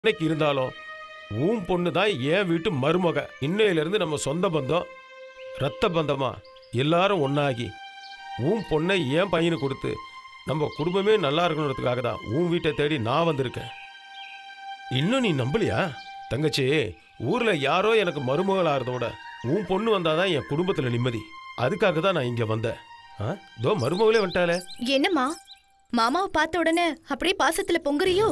இன்னைக்கு இருந்தாலும் உன் பொண்ணு தான் என் வீட்டு மருமக இன்னையில இருந்து நம்ம சொந்த பந்தம் ரத்த பந்தமா எல்லாரும் ஒண்ணாகி உன் பொண்ணை என் பையனுக்கு கொடுத்து நம்ம குடும்பமே நல்லா இருக்கணுன்றதுக்காக தான் உன் வீட்டை தேடி நான் வந்திருக்கேன் இன்னும் நீ நம்பலையா தங்கச்சி ஊர்ல யாரோ எனக்கு மருமகள் ஆகிறதோட உன் பொண்ணு வந்தாதான் என் குடும்பத்துல நிம்மதி அதுக்காக தான் நான் இங்க வந்தேன் ஆ தோ மருமகளே வந்துட்டாளே என்னம்மா மாமாவை பார்த்த உடனே அப்படியே பாசத்துல பொங்குறியோ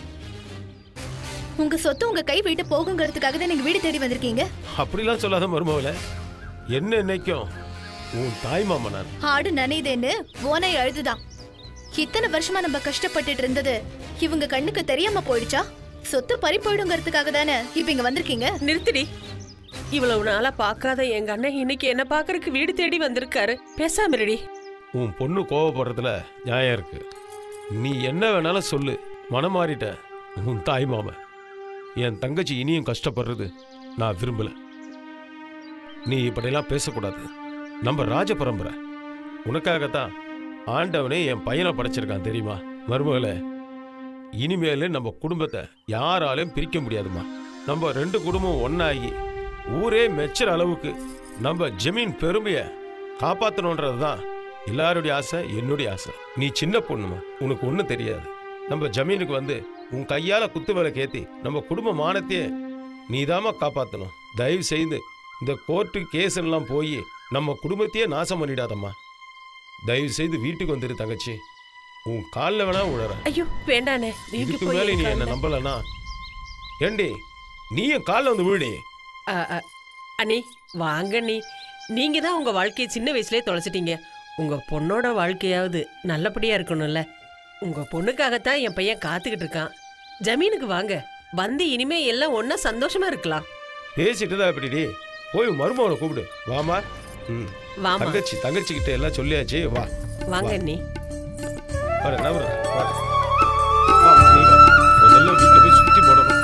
உங்க சொத்து உங்க கை விட்டு போகுங்கிறதுக்காக தான் நீங்க வீடு தேடி வந்திருக்கீங்க அப்படிலாம் சொல்லாத மருமகளே என்ன என்னைக்கும் உன் தாய் மாமா நான் ஆடு நனையுதேன்னு ஓனை அழுதுதான் இத்தனை வருஷமா நம்ம கஷ்டப்பட்டுட்டு இருந்தது இவங்க கண்ணுக்கு தெரியாம போயிடுச்சா சொத்து பறி போயிடுங்கிறதுக்காக தானே இப்ப இங்க வந்திருக்கீங்க நிறுத்திடி இவ்வளவு நாளா பார்க்காத எங்க அண்ணன் இன்னைக்கு என்ன பாக்குறதுக்கு வீடு தேடி வந்திருக்காரு பேசாம இருடி உன் பொண்ணு கோவப்படுறதுல நியாயம் இருக்கு நீ என்ன வேணாலும் சொல்லு மனம் மாறிட்ட உன் தாய் மாமன் என் தங்கச்சி இனியும் கஷ்டப்படுறது நான் விரும்பல நீ இப்படியெல்லாம் பேசக்கூடாது நம்ம ராஜ பரம்பரை உனக்காகத்தான் ஆண்டவனே என் பையனை படைச்சிருக்கான் தெரியுமா மருமகளே இனிமேல் நம்ம குடும்பத்தை யாராலையும் பிரிக்க முடியாதுமா நம்ம ரெண்டு குடும்பம் ஒன்னாகி ஊரே மெச்சுற அளவுக்கு நம்ம ஜமீன் பெருமையை காப்பாற்றணுன்றது தான் எல்லாருடைய ஆசை என்னுடைய ஆசை நீ சின்ன பொண்ணுமா உனக்கு ஒன்றும் தெரியாது நம்ம ஜமீனுக்கு வந்து உன் கையால குத்து வேலை கேத்தி நம்ம குடும்ப மானத்தையே நீதாம்மா காப்பாற்றணும் தயவு செய்து இந்த கோர்ட்டு கேஸ் எல்லாம் போய் நம்ம குடும்பத்தையே நாசம் பண்ணிடாதம்மா தயவு செய்து வீட்டுக்கு வந்துரு தங்கச்சி உன் காலில் வேணா உழற ஐயோ வேண்டானே நீங்க இதுக்கு போய் மேலே நீ என் என்ன கால்ல- நம்பலனா ஏண்டி நீ என் காலில் வந்து விழுடி அ, அ, அண்ணி வாங்க நீ நீங்க தான் உங்க வாழ்க்கையை சின்ன வயசுலயே தொலைச்சிட்டீங்க உங்க பொண்ணோட வாழ்க்கையாவது நல்லபடியா இருக்கணும்ல உங்க பொண்ணுக்காகத்தான் என் பையன் காத்துக்கிட்டு இருக்கான் ஜமீனுக்கு வாங்க வந்து இனிமே எல்லாம் ஒண்ணா சந்தோஷமா இருக்கலாம் பேசிட்டு தான் எப்படிடி போய் உன் மருமகனை கூப்பிடு வாமா ம் வாமா தங்கச்சி தங்கச்சி கிட்ட எல்லாம் சொல்லியாச்சு வா வாங்க அண்ணி வர நவர வா வா, நீ வா. முதல்ல வீட்டில் போய் சுத்தி போடணும்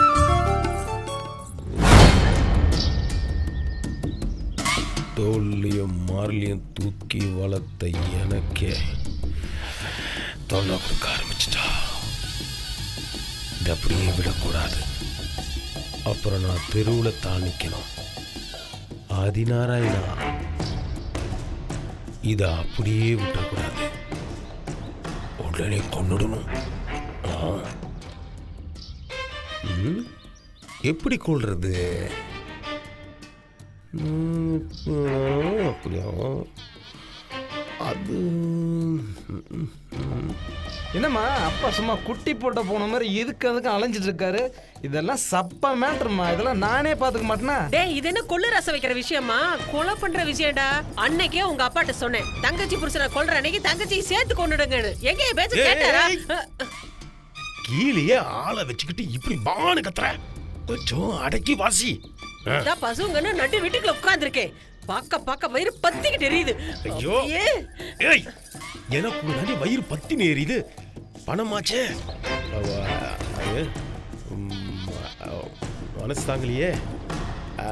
தோல்லையும் மார்லையும் தூக்கி வளர்த்த எனக்கே தொல்லை கொடுக்க ஆரம்பிச்சிட்டா இது அப்படியே விடக்கூடாது அப்புறம் நான் தெருவில் தான் நிற்கணும் ஆதிநாராயணா இதை அப்படியே விட்டுறக்கூடாது உடனே கொன்னுடணும் ஆ. ம், எப்படி கொள்றது ம், ம், அப்படியா அது ம், ம், ம். என்னம்மா அப்பா சும்மா குட்டி போட்ட போன மாதிரி இதுக்கு அதுக்கு அலைஞ்சிட்டு இருக்காரு இதெல்லாம் சப்பா மேட்ருமா இதெல்லாம் நானே பாத்துக்க மாட்டேனா டேய் இது என்ன கொள்ளு ரசம் வைக்கிற விஷயமா கொலை பண்ற விஷயம்டா அன்னைக்கே உங்க அப்பாட்ட சொன்னேன் தங்கச்சி புருஷனை கொல்ற அன்னைக்கு தங்கச்சியை சேர்த்து கொண்டுடுங்கன்னு எங்க என் பேச்ச ஏய், கேட்டாரா ஏய். கீழேயே ஆளை வச்சுக்கிட்டு இப்படி பானு கத்துற கொஞ்சம் அடக்கி வாசி ஆ. இதான் பசுங்கன்னு நடு வீட்டுக்குள்ள உட்கார்ந்திருக்கேன் பாக்க பாக்க வயிறு பத்திக்கிட்டு எரியுது ஐயோ. அப்படியே. ஏய் எனக்கு முன்னாடி வயிறு பத்தி நேரிது பணமாச்சே அவ, அது, ம், அவ, மனசு தாங்கலையே ஆ,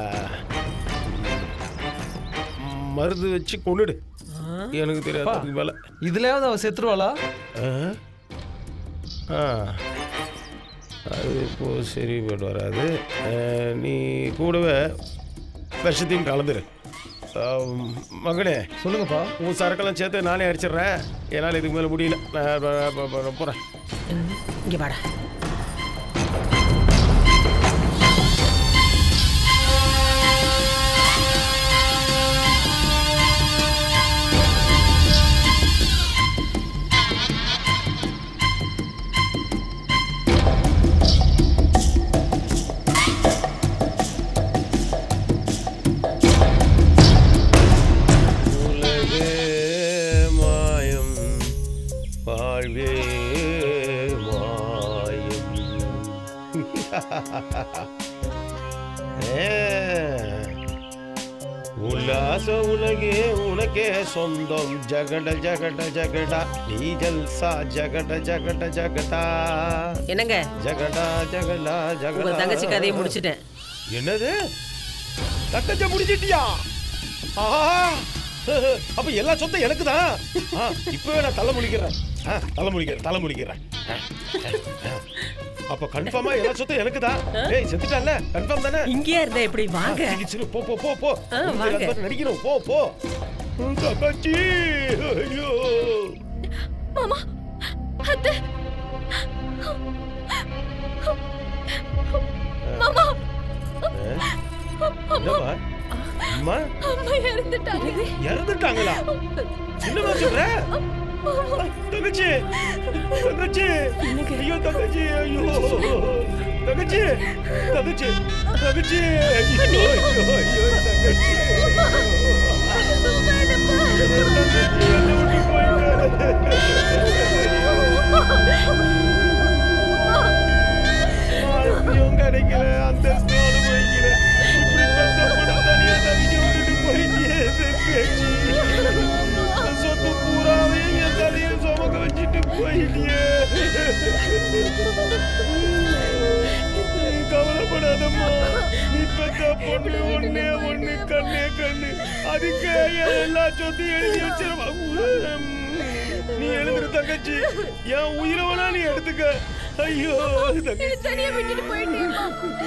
ம், மருந்து வச்சு கொண்டுடு எனக்கு தெரியாது அதுக்கு மேல இதுலயாவது அவ செத்துருவாளா ஆ? ஆ அது இப்போ சரி போயிட்டு வராது ஆ, நீ கூடவே விஷத்தையும் கலந்துரு ஆ, மகனே சொல்லுங்கப்பா உன் சரக்கெல்லாம் சேர்த்து நானே அடிச்சிடுறேன் என்னால் இதுக்கு மேலே முடியல நான் ப- ப- ப- போறேன் இங்க வாடா உலகே மாயம் வாழ்வே மாயம் ஏ, உல்லாச உலகே உனக்கே சொந்தம் ஜகட ஜகட ஜகடா நீ ஜல்சா ஜகட ஜகட ஜகடா என்னங்க ஜகடா ஜகடா உங்க ஜகடா தங்கச்சி கதையை முடிச்சிட்டேன் என்னது தட்டச்ச முடிச்சிட்டியா ஆஹா அப்ப எல்லா சொத்தும் எனக்கு தான் இப்பவே நான் தலை முழிக்கிறேன் ஆ, தலை முழிக்கிறேன் தலை முழிக்கிறேன் ஆ, ஆ, ஆ. அப்ப கன்ஃபார்மா எல்லா சொத்தும் எனக்கு தான் ஏய் செத்துட்டான்ல கன்ஃபார்ம் தானே இங்கேயா இருந்தா எப்படி வாங்க சரி, சரி, போ போ போ போ ஆ, உனக்கு வாங்க. அது மாதிரி நடிக்கணும் போ போ உம், தங்கச்சி ஐயோ மாமா அத்தை மாமா என்னம்மா அம்மா அம்மா இறந்துட்டாங்க இறந்துட்டாங்களா என்னமா சொல்ற தங்கச்சி தங்கச்சி ஐயோ தங்கச்சி ஐயோ தங்கச்சி தங்கச்சி தங்கச்சி ஐயோ ஐயோ ஐயோ தங்கச்சி தங்கச்சி என்னை விட்டு போயிட்டாரு. வாழ்க்கையும் கிடைக்கல அந்தஸ்து அனுபவிக்கல இப்படி கஷ்டப்பட்டு தனியா தவிக்க விட்டுட்டு போயிட்டியே தங்கச்சி சொத்து பூராவையும் என் தலையில் சுமக்க வச்சுட்டு போயிட்டியே கவலைப்படாதம்மா நீ பெத்த பொண்ணு ஒண்ணே ஒண்ணு கண்ணே கண்ணு அதுக்கு என் எல்லா சொத்தையும் எழுதி வச்சிருவா நீ எழுதுற தங்கச்சி என் உயிரை வேணா நீ எடுத்துக்க ஐயோ தங்கச்சி தனியா விட்டுட்டு போயிட்டேன்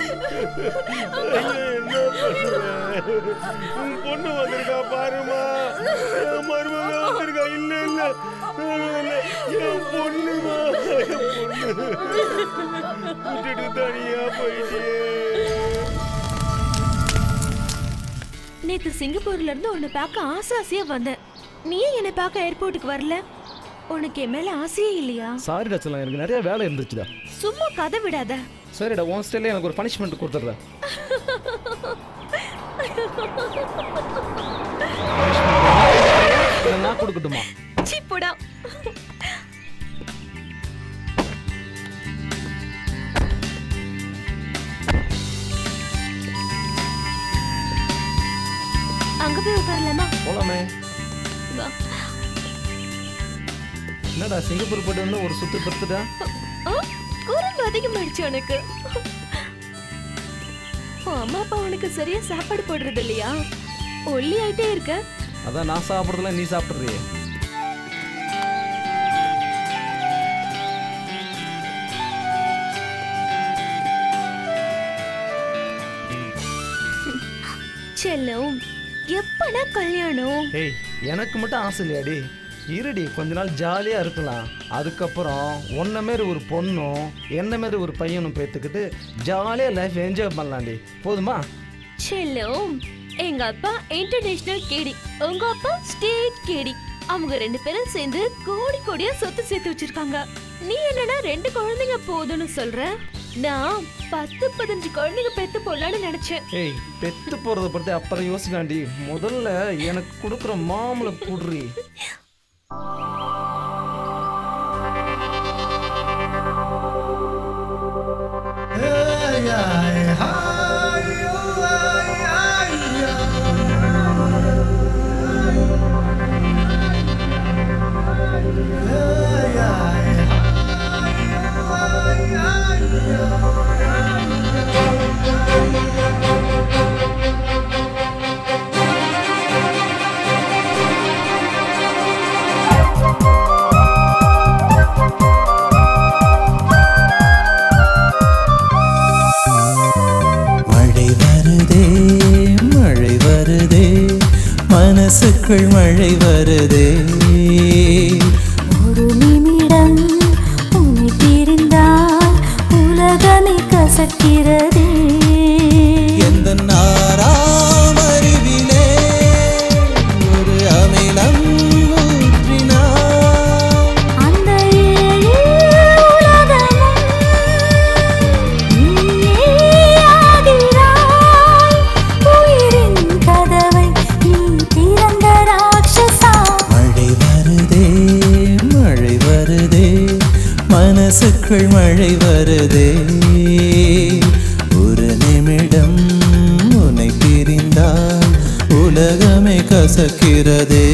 ஐயோ, என்ன பண்ற? உன் பொண்ணு வந்திருக்கா பாருமா என் மருமக வந்திருக்கா இல்ல இல்ல இல்ல, என் பொண்ணுமா என் பொண்ணு விட்டுட்டு தனியா போயிட்டியே நேத்து சிங்கப்பூர்ல இருந்து உன்னை பார்க்க ஆசை ஆசையா வந்தேன் நீ ஏன் என்னை பார்க்க ஏர்போர்ட்டுக்கு வரல உனக்கு என் மேல ஆசையே இல்லையா சாரிடா செல்லம் எனக்கு நிறைய வேலை இருந்துச்சுடா சும்மா கதை விடாத சரிடா உன் ஸ்டைலே எனக்கு ஒரு பனிஷ்மெண்ட் கொடுத்துட்றேன் நான் கொடுக்கட்டுமா சீ போடா அங்க போய் உட்காரலாமா போலாமே வா. என்னடா சிங்கப்பூர் போயிட்டு வந்து ஒரு சுத்து படுத்துட்டா ஆ, குரங்கு அதிகமாயிடுச்சு உனக்கு உன் அம்மா அப்பா உனக்கு சரியா சாப்பாடு போடுறது இல்லையா ஒல்லி ஆயிட்டே இருக்க அதான் நான் சாப்பிட்றதுல நீ சாப்பிட்றியே செல்லம் எப்படா கல்யாணம் ஏய் எனக்கு மட்டும் ஆசை இல்லையாடி இருடி கொஞ்ச நாள் ஜாலியாக இருக்கலாம் அதுக்கப்புறம் உன்ன மாரி ஒரு பொண்ணும் என்ன மாரி ஒரு பையனும் பேத்துக்கிட்டு ஜாலியாக லைஃப் என்ஜாய் பண்ணலாம்டி போதுமா செல்லம் எங்க அப்பா இன்டர்நேஷனல் கேடி உங்க அப்பா ஸ்டேட் கேடி அவங்க ரெண்டு பேரும் சேர்ந்து கோடி கோடியா சொத்து சேர்த்து வச்சிருக்காங்க நீ என்னன்னா ரெண்டு குழந்தைங்க போதும்னு சொல்ற நான் பத்து பதினஞ்சு குழந்தைங்க பெத்து போடலான்னு நினைச்சேன் ஏய் பெத்து போகிறத பற்றி அப்புறம் யோசிக்காண்டி முதல்ல எனக்கு கொடுக்குற மாமலை குடுறி மழை வருதே மழை வருதே மனசுக்குள் மழை வருதே ஒரு நிமிடம் உன்னை பிரிந்தால் உலகமே கசக்கிறதே எந்த நாராம் அறிவிலே ஒரு அமிலம் ஊற்றினார் அந்த ஏழு உலகமும் நீயே ஆகிறாய். உயிரின் கதவை நீ திறந்த ராட்சசா மழை வருதே மழை வருதே மனசுக்குள் மழை வருதே ஒரு நிமிடம் உன்னை பிரிந்தால் உலகமே கசக்கிறதே